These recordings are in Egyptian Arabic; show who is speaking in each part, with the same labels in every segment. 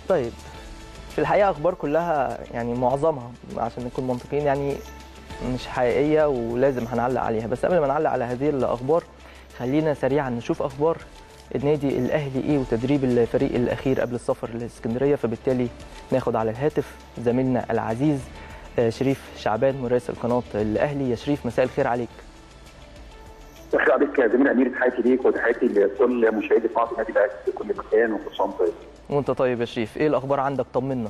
Speaker 1: طيب في الحقيقه اخبار كلها يعني معظمها عشان نكون منطقيين يعني مش حقيقيه ولازم هنعلق عليها بس قبل ما نعلق على هذه الاخبار خلينا سريعا نشوف اخبار النادي الاهلي ايه وتدريب الفريق الاخير قبل السفر لاسكندريه فبالتالي ناخد على الهاتف زميلنا العزيز آه، شريف شعبان مراسل قناه الاهلي يا شريف مساء الخير عليك
Speaker 2: شكرا عليك يا زميل امير تحياتي ليك وتحياتي لكل مشاهدي قناه النادي الاهلي في كل مكان وكل سنه وانت طيب.
Speaker 1: وانت طيب يا شريف ايه الاخبار عندك طمنا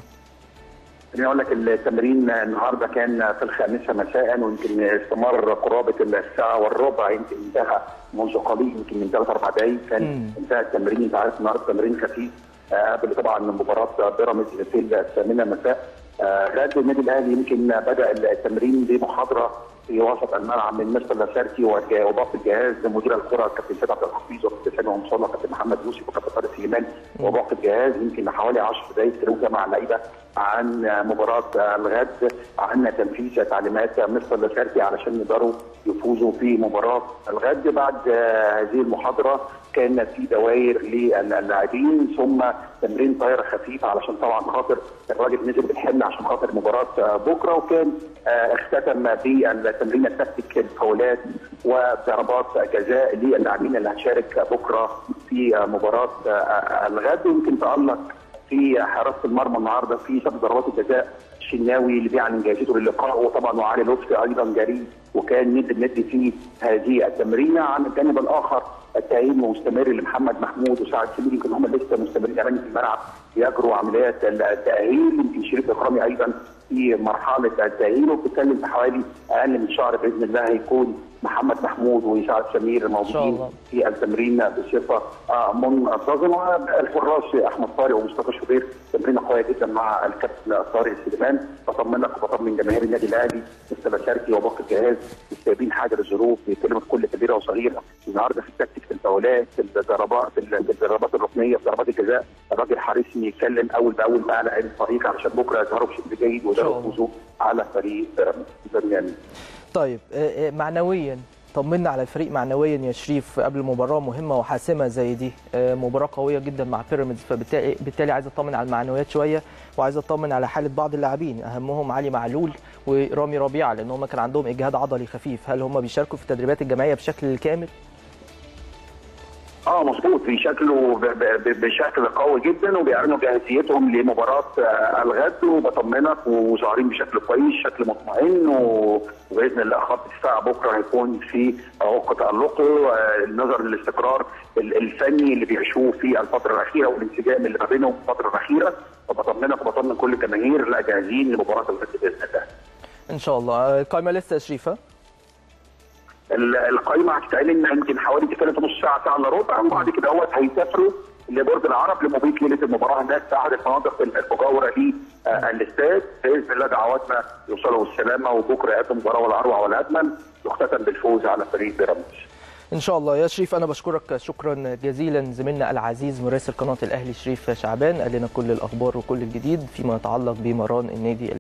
Speaker 2: خليني اقول لك التمرين النهارده كان في الخامسه مساء ويمكن استمر قرابه الساعه والربع يمكن انتهى منذ قليل يمكن من ثلاث اربع دقائق كان
Speaker 1: مم.
Speaker 2: انتهى التمرين انت عارف النهارده تمرين خفيف آه، قبل طبعا مباراه بيراميدز في الثامنه مساء آه، غاد النادي الاهلي يمكن بدا التمرين بمحاضره في وسط الملعب من مستر لاسارتي وجا- وباقي الجهاز مدير الكره كابتن سيد عبد الحفيظ وكابتن سامي ان شاء الله كابتن محمد يوسف وكابتن طارق سليمان وباقي الجهاز يمكن حوالي 10 دقائق تلوجه مع اللعيبه عن مباراه الغد عن تنفيذ تعليمات مستر لاسارتي علشان يقدروا يفوزوا في مباراه الغد بعد آه، هذه المحاضره كان في دوائر للاعبين ثم تمرين طايره خفيف علشان طبعا خاطر الراجل نزل بالحمل عشان خاطر مباراه آه، بكره وكان آه، اختتم بالتمرين التكتيك الفاولات وضربات جزاء للاعبين اللي هتشارك بكره في آه، مباراه آه، الغد ويمكن تالق في حراسه المرمى النهارده في سبب ضربات الجزاء الشناوي اللي بيعلن جاهزيته للقاء وطبعا وعلي لطفي ايضا جريء وكان ند الند في هذه التمرينه عن الجانب الاخر التأهيل مستمر لمحمد محمود وسعد سمير يمكن هم لسه مستمرين امامي في الملعب بيجروا عمليات التأهيل يمكن شريف اكرامي ايضا في مرحله التأهيل وبتتكلم في حوالي اقل من شهر باذن الله هيكون محمد محمود وسعد سمير موجودين
Speaker 1: الله.
Speaker 2: في التمرين بصفه آه، منتظمه الحراس احمد طارق ومصطفى شوبير تمرينه قويه جدا مع الكابتن طارق سليمان بطمنك وبطمن جماهير النادي الاهلي مستر شركي وباقي الجهاز مستجيبين حاجه للظروف بيتكلموا في كل كبيره وصغيره النهارده في التكتيك في الفاولات في الضربات في الضربات الركنيه في ضربات الجزاء الراجل حريص يتكلم اول باول مع لاعبي الفريق علشان بكره يظهروا بشكل جيد
Speaker 1: إن شاء
Speaker 2: ويقدروا
Speaker 1: الله.
Speaker 2: يفوزوا على فريق بيراميدز بالنسبة
Speaker 1: طيب آه، آه، معنويا طمنا على الفريق معنويا يا شريف قبل مباراه مهمه وحاسمه زي دي آه، مباراه قويه جدا مع بيراميدز فبالتالي بالتالي عايز اطمن على المعنويات شويه وعايز اطمن على حاله بعض اللاعبين اهمهم علي معلول ورامي ربيعه لان هم كان عندهم اجهاد عضلي خفيف هل هم بيشاركوا في التدريبات الجماعيه بشكل كامل
Speaker 2: اه مظبوط بيشكلوا ب- ب- بشكل قوي جدا وبيعلنوا جاهزيتهم لمباراه آه، الغد وبطمنك وظاهرين بشكل كويس شكل مطمئن و- وباذن الله خط الدفاع بكره هيكون في عمق تالقه آه، نظرا للاستقرار ال- الفني اللي بيعيشوه في الفتره الاخيره والانسجام اللي ما بينهم في الفتره الاخيره فبطمنك وبطمن كل الجماهير لا جاهزين لمباراه الغد باذن الله.
Speaker 1: ان شاء الله آه، القائمه لسه يا شريف ها؟
Speaker 2: ال- القائمه هتتعلن يمكن حوالي تتكلم في نص ساعه ساعه الا ربع وبعد كده هو هيسافروا لبرج العرب لمبيت ليله المباراه هناك في احد المناطق المجاوره للاستاد باذن الله دعواتنا يوصلوا بالسلامه وبكره ياتي المباراه والاروع والاجمل يختتم بالفوز على فريق بيراميدز.
Speaker 1: ان شاء الله يا شريف انا بشكرك شكرا جزيلا زميلنا العزيز مراسل قناه الاهلي شريف شعبان قال لنا كل الاخبار وكل الجديد فيما يتعلق بمران النادي